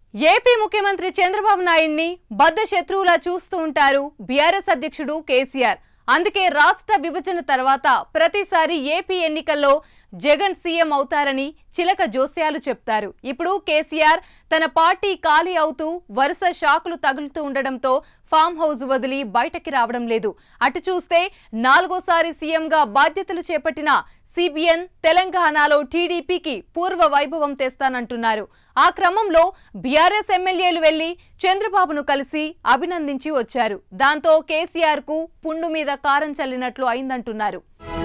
AP ముఖ్యమంత్రి చంద్రబాబు నాయుడిని బద్ద శత్రువులా చూస్తూ ఉంటారు బీఆర్ఎస్ అధ్యక్షుడు కేసీఆర్ అందుకే రాష్ట్ర విభజన తర్వాత ప్రతిసారి ఏపీ ఎన్నికల్లో జగన్ సీఎం అవుతారని చిలక జోస్యాలు చెప్తారు ఇప్పుడు కేసీఆర్ తన పార్టీ ఖాళీ అవుతూ వరుస షాకులు తగులుతూ ఉండడంతో ఫామ్ హౌస్ వదిలి బయటకి రావడం లేదు అటు చూస్తే నాలుగోసారి సీఎంగా బాధ్యతలు చేపట్టిన సిబిఎన్ తెలంగాణలో టీడీపీకి పూర్వ వైభవం తెస్తానంటున్నారు ఆ క్రమంలో బీఆర్ఎస్ ఎమ్మెల్యేలు వెళ్లి చంద్రబాబును కలిసి అభినందించి వచ్చారు దాంతో కేసీఆర్ కు పుండు మీద కారం చల్లినట్లు అయిందంటున్నారు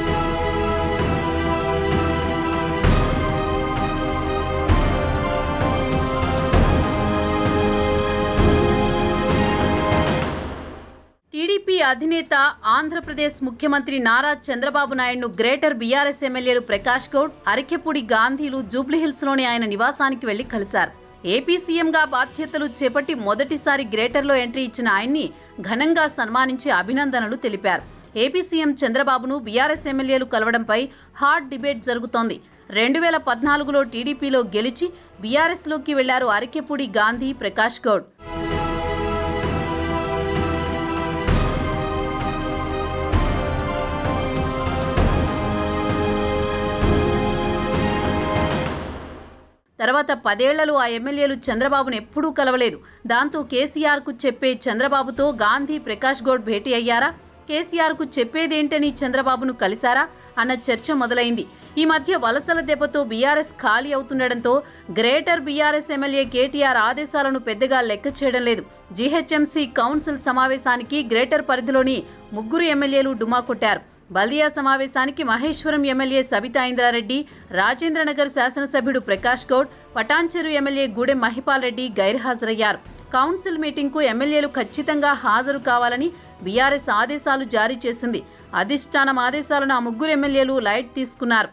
టీడీపీ అధినేత ఆంధ్రప్రదేశ్ ముఖ్యమంత్రి నారా చంద్రబాబు నాయుడును greater BRS MLAs Prakash Goud Arikepudi గాంధీలు జూబ్లీహిల్స్లోని ఆయన నివాసానికి వెళ్లి కలిశారు ఏపీ సీఎంగా బాధ్యతలు చేపట్టి మొదటిసారి గ్రేటర్లో ఎంట్రీ ఇచ్చిన ఆయన్ని ఘనంగా సన్మానించి అభినందనలు తెలిపారు ఏపీ సీఎం చంద్రబాబును బీఆర్ఎస్ ఎమ్మెల్యేలు కలవడంపై హాట్ డిబేట్ జరుగుతోంది రెండు వేల పద్నాలుగులో టీడీపీలో గెలిచి బీఆర్ఎస్లోకి వెళ్లారు అరికెపూడి గాంధీ ప్రకాష్ గౌడ్ తర్వాత పదేళ్లలో ఆ ఎమ్మెల్యేలు చంద్రబాబును ఎప్పుడూ కలవలేదు దాంతో కేసీఆర్కు చెప్పే చంద్రబాబుతో గాంధీ ప్రకాష్ గౌడ్ భేటీ అయ్యారా కేసీఆర్కు చెప్పేదేంటని చంద్రబాబును కలిశారా అన్న చర్చ మొదలైంది ఈ మధ్య వలసల దెబ్బతో బీఆర్ఎస్ ఖాళీ అవుతుండటంతో గ్రేటర్ బీఆర్ఎస్ ఎమ్మెల్యే కేటీఆర్ ఆదేశాలను పెద్దగా లెక్క చేయడం లేదు జీహెచ్ఎంసీ కౌన్సిల్ సమావేశానికి గ్రేటర్ పరిధిలోని ముగ్గురు ఎమ్మెల్యేలు డుమా కొట్టారు బల్దియా సమావేశానికి మహేశ్వరం ఎమ్మెల్యే సబితా ఇంద్రారెడ్డి రాజేంద్రనగర్ శాసనసభ్యుడు ప్రకాష్ గౌడ్ పటాన్చెరు ఎమ్మెల్యే గూడెం మహిపాల్ రెడ్డి గైర్హాజరయ్యారు కౌన్సిల్ మీటింగ్కు ఎమ్మెల్యేలు ఖచ్చితంగా హాజరు కావాలని బీఆర్ఎస్ ఆదేశాలు జారీ చేసింది అధిష్టానం ఆదేశాలను ఆ ముగ్గురు ఎమ్మెల్యేలు లైట్ తీసుకున్నారు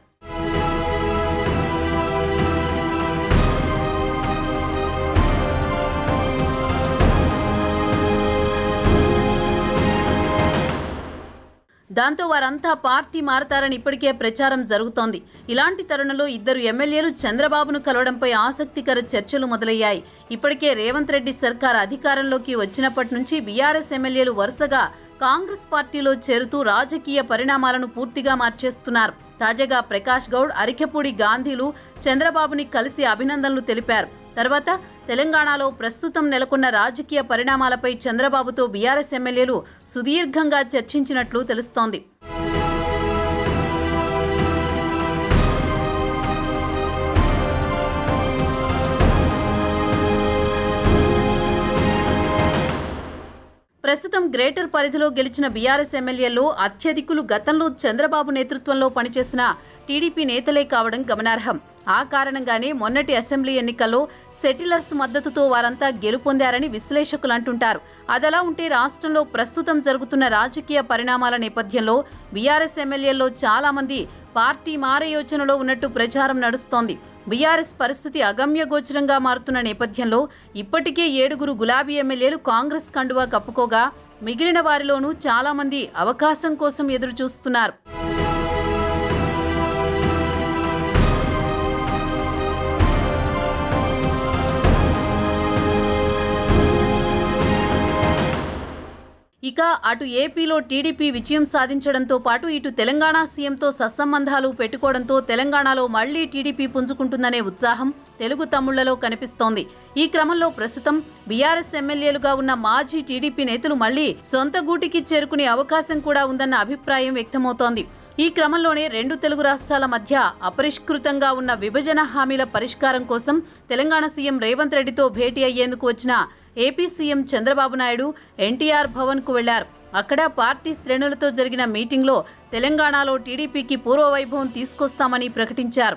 దాంతో వారంతా పార్టీ మారతారని ఇప్పటికే ప్రచారం జరుగుతోంది ఇలాంటి తరుణంలో ఇద్దరు ఎమ్మెల్యేలు చంద్రబాబును కలవడంపై ఆసక్తికర చర్చలు మొదలయ్యాయి ఇప్పటికే రేవంత్ రెడ్డి సర్కార్ అధికారంలోకి వచ్చినప్పటి నుంచి బీఆర్ఎస్ ఎమ్మెల్యేలు వరుసగా కాంగ్రెస్ పార్టీలో చేరుతూ రాజకీయ పరిణామాలను పూర్తిగా మార్చేస్తున్నారు తాజాగా ప్రకాష్ గౌడ్ అరికెపూడి గాంధీలు చంద్రబాబుని కలిసి అభినందనలు తెలిపారు తర్వాత తెలంగాణలో ప్రస్తుతం నెలకొన్న రాజకీయ పరిణామాలపై చంద్రబాబుతో బీఆర్ఎస్ ఎమ్మెల్యేలు సుదీర్ఘంగా చర్చించినట్లు తెలుస్తోంది ప్రస్తుతం గ్రేటర్ పరిధిలో గెలిచిన బీఆర్ఎస్ ఎమ్మెల్యేల్లో అత్యధికులు గతంలో చంద్రబాబు నేతృత్వంలో పనిచేసిన టీడీపీ నేతలే కావడం గమనార్హం ఆ కారణంగానే మొన్నటి అసెంబ్లీ ఎన్నికల్లో సెటిలర్స్ మద్దతుతో వారంతా గెలుపొందారని విశ్లేషకులు అంటుంటారు అదలా ఉంటే రాష్ట్రంలో ప్రస్తుతం జరుగుతున్న రాజకీయ పరిణామాల నేపథ్యంలో బీఆర్ఎస్ ఎమ్మెల్యేల్లో చాలా మంది పార్టీ మారే యోచనలో ఉన్నట్టు ప్రచారం నడుస్తోంది బీఆర్ఎస్ పరిస్థితి అగమ్యగోచరంగా మారుతున్న నేపథ్యంలో ఇప్పటికే ఏడుగురు గులాబీ ఎమ్మెల్యేలు కాంగ్రెస్ కండువా కప్పుకోగా మిగిలిన వారిలోనూ చాలా మంది అవకాశం కోసం ఎదురు చూస్తున్నారు ఇక అటు ఏపీలో టీడీపీ విజయం సాధించడంతో పాటు ఇటు తెలంగాణ సీఎంతో సత్సంబంధాలు పెట్టుకోవడంతో తెలంగాణలో మళ్లీ టీడీపీ పుంజుకుంటుందనే ఉత్సాహం తెలుగు తమ్ముళ్లలో కనిపిస్తోంది ఈ క్రమంలో ప్రస్తుతం బీఆర్ఎస్ ఎమ్మెల్యేలుగా ఉన్న మాజీ టీడీపీ నేతలు మళ్లీ సొంత గూటికి చేరుకునే అవకాశం కూడా ఉందన్న అభిప్రాయం వ్యక్తమవుతోంది ఈ క్రమంలోనే రెండు తెలుగు రాష్ట్రాల మధ్య అపరిష్కృతంగా ఉన్న విభజన హామీల పరిష్కారం కోసం తెలంగాణ సీఎం రేవంత్ రెడ్డితో భేటీ అయ్యేందుకు వచ్చిన AP CM Chandrababu Naidu NTR భవన్కు వెళ్లారు అక్కడ పార్టీ శ్రేణులతో జరిగిన మీటింగ్లో తెలంగాణలో టీడీపీకి పూర్వవైభవం తీసుకొస్తామని ప్రకటించారు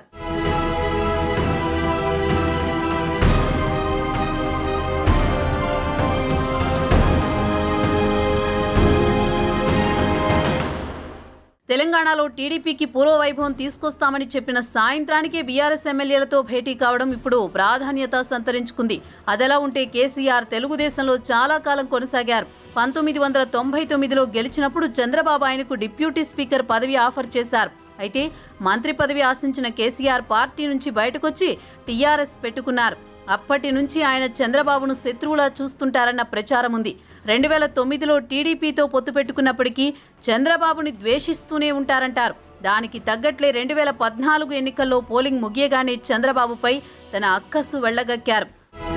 తెలంగాణలో టీడీపీకి పూర్వవైభవం తీసుకొస్తామని చెప్పిన సాయంత్రానికే బీఆర్ఎస్ ఎమ్మెల్యేలతో భేటీ కావడం ఇప్పుడు ప్రాధాన్యత సంతరించుకుంది అదెలా ఉంటే కేసీఆర్ తెలుగుదేశంలో చాలా కాలం కొనసాగారు పంతొమ్మిది వందల తొంభై తొమ్మిదిలో గెలిచినప్పుడు చంద్రబాబు ఆయనకు డిప్యూటీ స్పీకర్ పదవి ఆఫర్ చేశారు అయితే మంత్రి పదవి ఆశించిన కేసీఆర్ పార్టీ నుంచి బయటకొచ్చి టీఆర్ఎస్ పెట్టుకున్నారు అప్పటి నుంచి ఆయన చంద్రబాబును శత్రువులా చూస్తుంటారన్న ప్రచారం ఉంది రెండు వేల తొమ్మిదిలో టీడీపీతో పొత్తు పెట్టుకున్నప్పటికీ చంద్రబాబుని ద్వేషిస్తూనే ఉంటారంటారు దానికి తగ్గట్లే రెండు వేల పద్నాలుగు ఎన్నికల్లో పోలింగ్ ముగియగానే చంద్రబాబుపై తన అక్కసు వెళ్లగక్కారు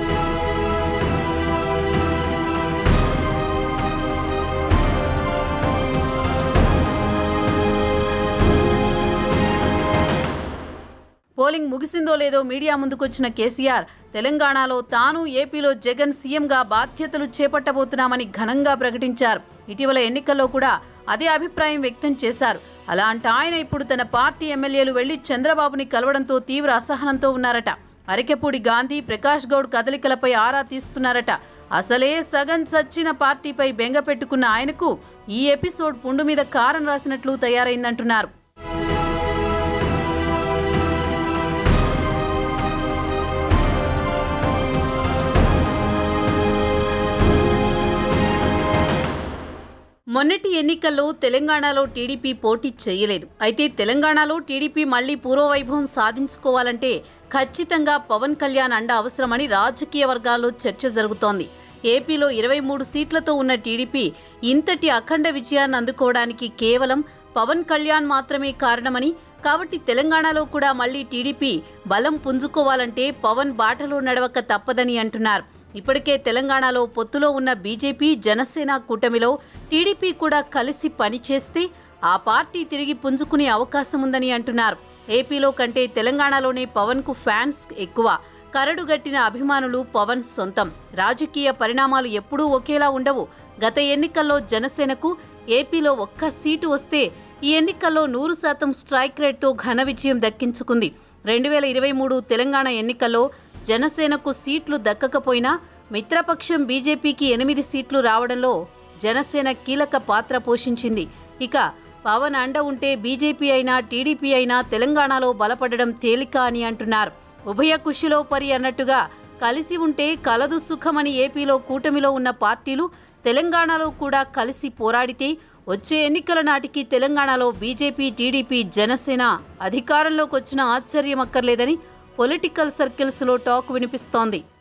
పోలింగ్ ముగిసిందో లేదో మీడియా ముందుకొచ్చిన కేసీఆర్ తెలంగాణలో తాను ఏపీలో జగన్ సీఎంగా బాధ్యతలు చేపట్టబోతున్నామని ఘనంగా ప్రకటించారు ఇటీవల ఎన్నికల్లో కూడా అదే అభిప్రాయం వ్యక్తం చేశారు అలాంటి ఆయన ఇప్పుడు తన పార్టీ ఎమ్మెల్యేలు వెళ్లి చంద్రబాబుని కలవడంతో తీవ్ర అసహనంతో ఉన్నారట అరికెపూడి గాంధీ ప్రకాష్ గౌడ్ కదలికలపై ఆరా తీస్తున్నారట అసలే సగం చచ్చిన పార్టీపై బెంగ పెట్టుకున్న ఆయనకు ఈ ఎపిసోడ్ పుండు మీద కారం రాసినట్లు తయారైందంటున్నారు మొన్నటి ఎన్నికల్లో తెలంగాణలో టీడీపీ పోటీ చేయలేదు అయితే తెలంగాణలో టీడీపీ మళ్లీ పూర్వవైభవం సాధించుకోవాలంటే ఖచ్చితంగా పవన్ కళ్యాణ్ అండ అవసరమని రాజకీయ వర్గాల్లో చర్చ జరుగుతోంది ఏపీలో ఇరవై మూడు సీట్లతో ఉన్న టీడీపీ ఇంతటి అఖండ విజయాన్ని అందుకోవడానికి కేవలం పవన్ కళ్యాణ్ మాత్రమే కారణమని కాబట్టి తెలంగాణలో కూడా మళ్లీ టీడీపీ బలం పుంజుకోవాలంటే పవన్ బాటలో నడవక తప్పదని అంటున్నారు ఇప్పటికే తెలంగాణలో పొత్తులో ఉన్న బీజేపీ జనసేన కూటమిలో టీడీపీ కూడా కలిసి పనిచేస్తే ఆ పార్టీ తిరిగి పుంజుకునే అవకాశం ఉందని అంటున్నారు ఏపీలో కంటే తెలంగాణలోనే పవన్ కు ఫ్యాన్స్ ఎక్కువ కరడుగట్టిన అభిమానులు పవన్ సొంతం రాజకీయ పరిణామాలు ఎప్పుడూ ఒకేలా ఉండవు గత ఎన్నికల్లో జనసేనకు ఏపీలో ఒక్క సీటు వస్తే ఈ ఎన్నికల్లో నూరు శాతం స్ట్రైక్ రేట్తో ఘన విజయం దక్కించుకుంది రెండు వేల ఇరవై మూడు తెలంగాణ ఎన్నికల్లో జనసేనకు సీట్లు దక్కకపోయినా మిత్రపక్షం బీజేపీకి ఎనిమిది సీట్లు రావడంలో జనసేన కీలక పాత్ర పోషించింది ఇక పవన్ అండ ఉంటే బీజేపీ అయినా టీడీపీ అయినా తెలంగాణలో బలపడడం తేలిక అని అంటున్నారు ఉభయ కుషిలో పరి అన్నట్టుగా కలిసి ఉంటే కలదు సుఖమని ఏపీలో కూటమిలో ఉన్న పార్టీలు తెలంగాణలో కూడా కలిసి పోరాడితే వచ్చే ఎన్నికల నాటికి తెలంగాణలో బీజేపీ టీడీపీ జనసేన అధికారంలోకి వచ్చిన ఆశ్చర్యం అక్కర్లేదని పొలిటికల్ సర్కిల్స్లో టాక్ వినిపిస్తోంది